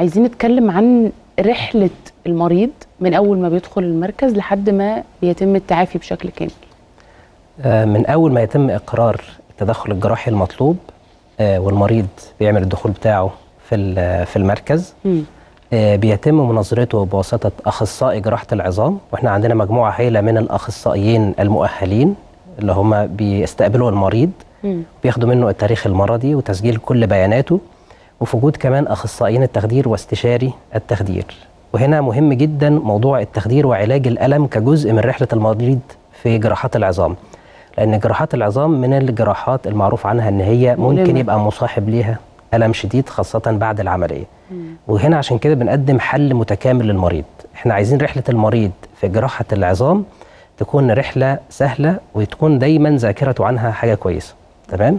عايزين نتكلم عن رحله المريض من اول ما بيدخل المركز لحد ما بيتم التعافي بشكل كامل آه، من اول ما يتم اقرار التدخل الجراحي المطلوب آه، والمريض بيعمل الدخول بتاعه في ال- في المركز مم. آه، بيتم مناظرته بواسطه اخصائي جراحه العظام واحنا عندنا مجموعه هائله من الاخصائيين المؤهلين اللي هم بيستقبلوا المريض مم. بياخدوا منه التاريخ المرضي وتسجيل كل بياناته وفي وجود كمان اخصائيين التخدير واستشاري التخدير وهنا مهم جدا موضوع التخدير وعلاج الالم كجزء من رحله المريض في جراحات العظام لان جراحات العظام من الجراحات المعروف عنها ان هي ممكن مؤلمة. يبقى مصاحب ليها الم شديد خاصه بعد العمليه وهنا عشان كده بنقدم حل متكامل للمريض احنا عايزين رحله المريض في جراحه العظام تكون رحله سهله وتكون دايما ذاكرته عنها حاجه كويسه تمام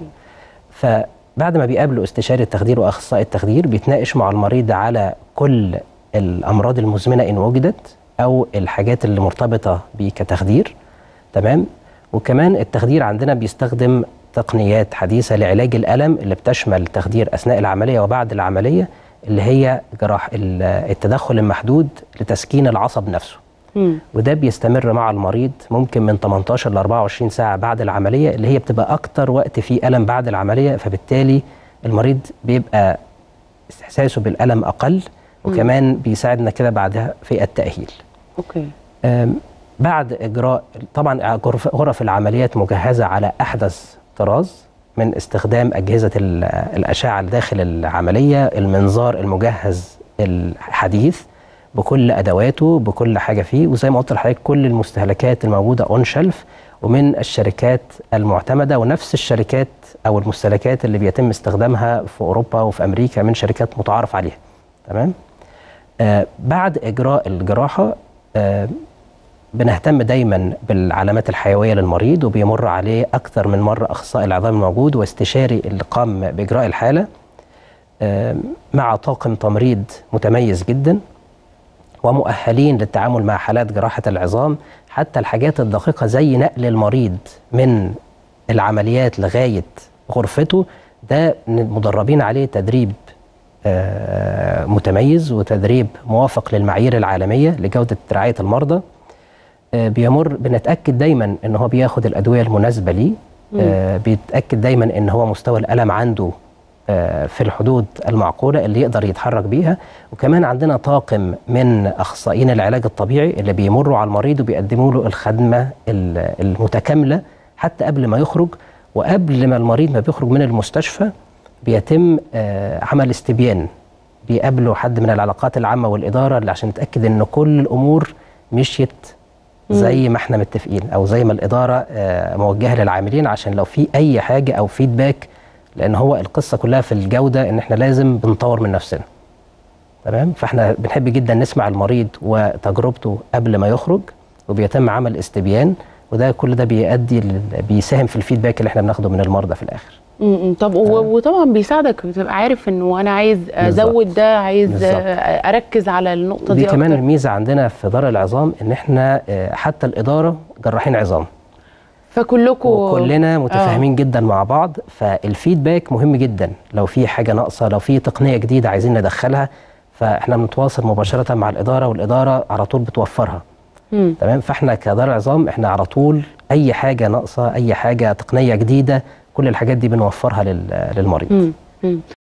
فبعد ما بيقابلوا استشاري التخدير واخصائي التخدير بيتناقش مع المريض على كل الامراض المزمنه ان وجدت او الحاجات اللي مرتبطه بيه كتخدير تمام وكمان التخدير عندنا بيستخدم تقنيات حديثه لعلاج الالم اللي بتشمل تخدير اثناء العمليه وبعد العمليه اللي هي جراح ال- التدخل المحدود لتسكين العصب نفسه مم. وده بيستمر مع المريض ممكن من 18 ل 24 ساعة بعد العملية اللي هي بتبقى أكتر وقت فيه ألم بعد العملية فبالتالي المريض بيبقى إحساسه بالألم أقل وكمان بيساعدنا كده بعدها في التأهيل اوكي أم، بعد إجراء طبعا غرف, غرف العمليات مجهزة على أحدث طراز من استخدام أجهزة ال- الأشعة داخل العملية المنظار المجهز الحديث بكل أدواته بكل حاجة فيه وزي ما قلت لحضرتك كل المستهلكات الموجودة أون شلف ومن الشركات المعتمدة ونفس الشركات أو المستهلكات اللي بيتم استخدامها في أوروبا وفي أمريكا من شركات متعارف عليها تمام آه بعد إجراء الجراحة آه بنهتم دايما بالعلامات الحيويه للمريض وبيمر عليه اكثر من مره اخصائي العظام الموجود واستشاري اللي قام باجراء الحاله آم، مع طاقم تمريض متميز جدا ومؤهلين للتعامل مع حالات جراحه العظام حتى الحاجات الدقيقه زي نقل المريض من العمليات لغايه غرفته ده مدربين عليه تدريب آه، متميز وتدريب موافق للمعايير العالميه لجوده رعايه المرضى آه، بيمر بنتاكد دايما ان هو بياخد الادويه المناسبه ليه آه، بيتاكد دايما ان هو مستوى الالم عنده آه، في الحدود المعقوله اللي يقدر يتحرك بيها وكمان عندنا طاقم من اخصائيين العلاج الطبيعي اللي بيمروا على المريض وبيقدموا له الخدمه ال- المتكامله حتى قبل ما يخرج وقبل ما المريض ما بيخرج من المستشفى بيتم آه، عمل استبيان بيقابلوا حد من العلاقات العامه والاداره اللي عشان نتاكد ان كل الامور مشيت زي ما احنا متفقين او زي ما الاداره آه، موجهه للعاملين عشان لو في اي حاجه او فيدباك لان هو القصه كلها في الجوده ان احنا لازم بنطور من نفسنا تمام فاحنا بنحب جدا نسمع المريض وتجربته قبل ما يخرج وبيتم عمل استبيان وده كل ده بيؤدي لل- بيساهم في الفيدباك اللي احنا بناخده من المرضى في الاخر مم. طب و- وطبعا بيساعدك بتبقى عارف انه انا عايز ازود بالظبط. ده عايز بالظبط. آه، اركز على النقطه دي, دي كمان أكتر. الميزه عندنا في دار العظام ان احنا آه، حتى الاداره جراحين عظام فكلكم وكلنا متفاهمين جدا مع بعض فالفيدباك مهم جدا لو في حاجه ناقصه لو في تقنيه جديده عايزين ندخلها فاحنا بنتواصل مباشره مع الاداره والاداره على طول بتوفرها مم. تمام فاحنا كدار عظام احنا على طول اي حاجه ناقصه اي حاجه تقنيه جديده كل الحاجات دي بنوفرها لل- للمريض مم. مم.